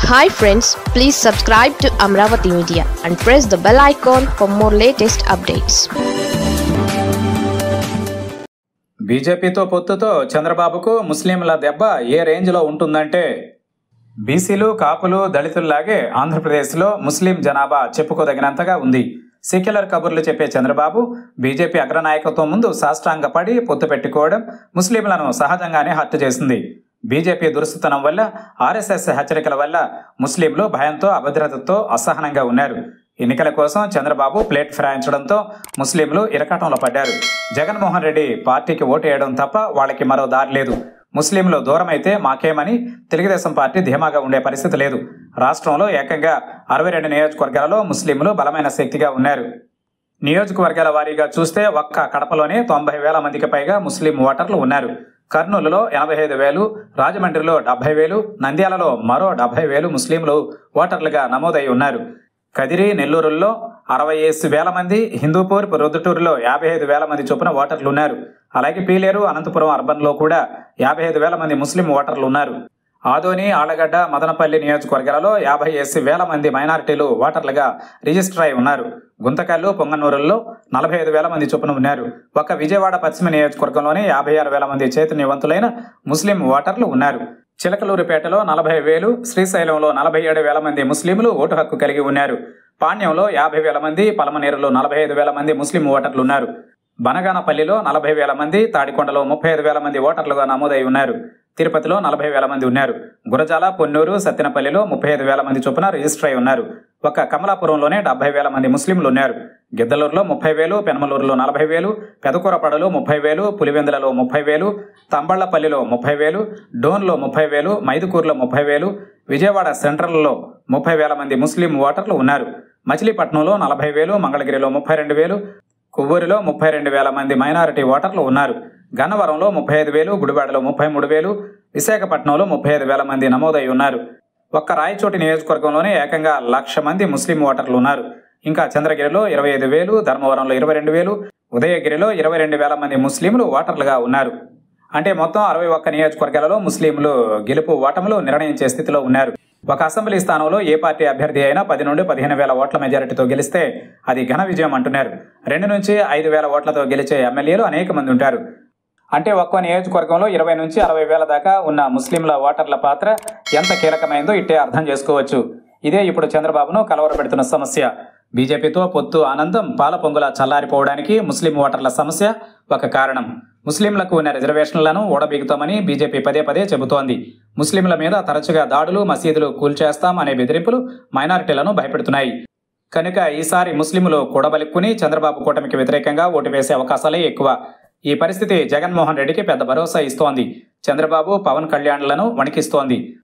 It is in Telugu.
hi friends please subscribe to Amaravati media and press the bell icon for more latest updates బీజేపీతో పొత్తుతో చంద్రబాబుకు ముస్లింల దెబ్బ ఏ రేంజ్లో ఉంటుందంటే బీసీలు కాపులు దళితుల్లాగే ఆంధ్రప్రదేశ్లో ముస్లిం జనాభా చెప్పుకోదగినంతగా ఉంది సెక్యులర్ కబుర్లు చెప్పే చంద్రబాబు బీజేపీ అగ్రనాయకత్వం ముందు సాష్టాంగపడి పొత్తు పెట్టుకోవడం ముస్లింలను సహజంగానే హత్య చేసింది బీజేపీ దురుసుతనం వల్ల ఆర్ఎస్ఎస్ హెచ్చరికల వల్ల ముస్లింలు భయంతో అభద్రతతో అసహనంగా ఉన్నారు ఎన్నికల కోసం చంద్రబాబు ప్లేట్ ఫిరాయించడంతో ముస్లింలు ఇరకాటంలో పడ్డారు జగన్మోహన్ రెడ్డి పార్టీకి ఓటు వేయడం తప్ప వాళ్ళకి మరో దారి లేదు ముస్లింలు దూరమైతే మాకేమని తెలుగుదేశం పార్టీ ధీమాగా ఉండే పరిస్థితి లేదు రాష్ట్రంలో ఏకంగా అరవై రెండు నియోజకవర్గాలలో ముస్లింలు బలమైన శక్తిగా ఉన్నారు నియోజకవర్గాల వారీగా చూస్తే ఒక్క కడపలోనే తొంభై వేల మందికి పైగా ముస్లిం ఓటర్లు ఉన్నారు కర్నూలులో ఎనభై ఐదు వేలు రాజమండ్రిలో డెబ్బై వేలు నంద్యాలలో మరో డెబ్బై వేలు ముస్లింలు ఓటర్లుగా నమోదై ఉన్నారు కదిరి నెల్లూరుల్లో అరవై ఏసు వేల మంది హిందూపూర్ రొద్దుటూరులో యాభై ఐదు వేల మంది చొప్పున ఓటర్లు ఉన్నారు అలాగే పీలేరు అనంతపురం అర్బన్లో కూడా యాభై ఐదు వేల మంది ముస్లిం ఓటర్లు ఉన్నారు ఆదోని ఆళ్లగడ్డ మదనపల్లి నియోజకవర్గాలలో యాభై ఎస్సీ వేల మంది మైనారిటీలు ఓటర్లుగా రిజిస్టర్ అయి ఉన్నారు గుంతకల్లు పొంగనూరుల్లో నలభై ఐదు వేల మంది చొప్పున ఉన్నారు ఒక్క విజయవాడ పశ్చిమ నియోజకవర్గంలోనే యాభై ఆరు వేల మంది చైతన్యవంతులైన ముస్లిం ఓటర్లు ఉన్నారు చిలకలూరుపేటలో నలభై వేలు శ్రీశైలంలో నలభై ఏడు వేల మంది ముస్లింలు ఓటు హక్కు కలిగి ఉన్నారు పాణ్యంలో యాభై వేల మంది పలమనేరులో నలభై ఐదు వేల మంది ముస్లిం ఓటర్లు ఉన్నారు బనగానపల్లిలో నలభై వేల మంది తాడికొండలో ముప్పై ఐదు వేల మంది ఓటర్లుగా నమోదై ఉన్నారు తిరుపతిలో నలభై వేల మంది ఉన్నారు గురజాల పొన్నూరు సత్తెనపల్లిలో ముప్పై ఐదు వేల మంది చొప్పున రిజిస్టర్ అయి ఉన్నారు ఒక కమలాపురంలోనే డెబ్బై వేల మంది ముస్లింలు ఉన్నారు గిద్దలూరులో ముప్పై వేలు పెనమలూరులో నలభై వేలు పెదకూరపడలో ముప్పై వేలు పులివెందులలో ముప్పై వేలు తంబళ్లపల్లిలో ముప్పై వేలు డోన్లో ముప్పై వేలు మైదుకూరులో ముప్పై వేలు విజయవాడ సెంట్రల్లో ముప్పై వేల మంది ముస్లిం ఓటర్లు ఉన్నారు మచిలీపట్నంలో నలభై వేలు మంగళగిరిలో ముప్పై రెండు వేలు కొవ్వూరులో ముప్పై రెండు వేల మంది మైనారిటీ ఓటర్లు ఉన్నారు గన్నవరంలో ముప్పై ఐదు వేలు గుడివాడలో ముప్పై మూడు వేలు విశాఖపట్నంలో ముప్పై ఐదు వేల మంది నమోదై ఉన్నారు ఒక్క రాయచోటి నియోజకవర్గంలోనే ఏకంగా లక్ష మంది ముస్లిం ఓటర్లు ఉన్నారు ఇంకా చంద్రగిరిలో ఇరవై ఐదు వేలు ధర్మవరంలో ఇరవై రెండు వేలు ఉదయగిరిలో ఇరవై రెండు వేల మంది ముస్లింలు ఓటర్లుగా ఉన్నారు అంటే మొత్తం అరవై ఒక్క నియోజకవర్గాలలో ముస్లింలు గెలుపు ఓటములు నిర్ణయించే స్థితిలో ఉన్నారు ఒక అసెంబ్లీ స్థానంలో ఏ పార్టీ అభ్యర్థి అయినా పది నుండి పదిహేను వేల ఓట్ల మెజారిటీతో గెలిస్తే అది ఘన విజయం అంటున్నారు రెండు నుంచి ఐదు వేల ఓట్లతో గెలిచే ఎమ్మెల్యేలు అనేక మంది ఉంటారు అంటే ఒక్కో నియోజకవర్గంలో ఇరవై నుంచి అరవై వేల దాకా ఉన్న ముస్లింల ఓటర్ల పాత్ర ఎంత కీలకమైందో ఇట్టే అర్థం చేసుకోవచ్చు ఇదే ఇప్పుడు చంద్రబాబును కలవరపెడుతున్న సమస్య బీజేపీతో పొత్తు ఆనందం పాల పొంగుల చల్లారిపోవడానికి ముస్లిం ఓటర్ల సమస్య ఒక కారణం ముస్లింలకు ఉన్న రిజర్వేషన్లను ఓడబీగుతామని బీజేపీ పదే పదే చెబుతోంది ముస్లింల మీద తరచుగా దాడులు మసీదులు కూల్చేస్తాం అనే బెదిరింపులు మైనారిటీలను భయపెడుతున్నాయి కనుక ఈసారి ముస్లింలు కూడబలుక్కుని చంద్రబాబు కూటమికి వ్యతిరేకంగా ఓటు వేసే అవకాశాలే ఎక్కువ ఈ పరిస్థితి జగన్మోహన్ రెడ్డికి పెద్ద భరోసా ఇస్తోంది చంద్రబాబు పవన్ కళ్యాణ్లను వణికిస్తోంది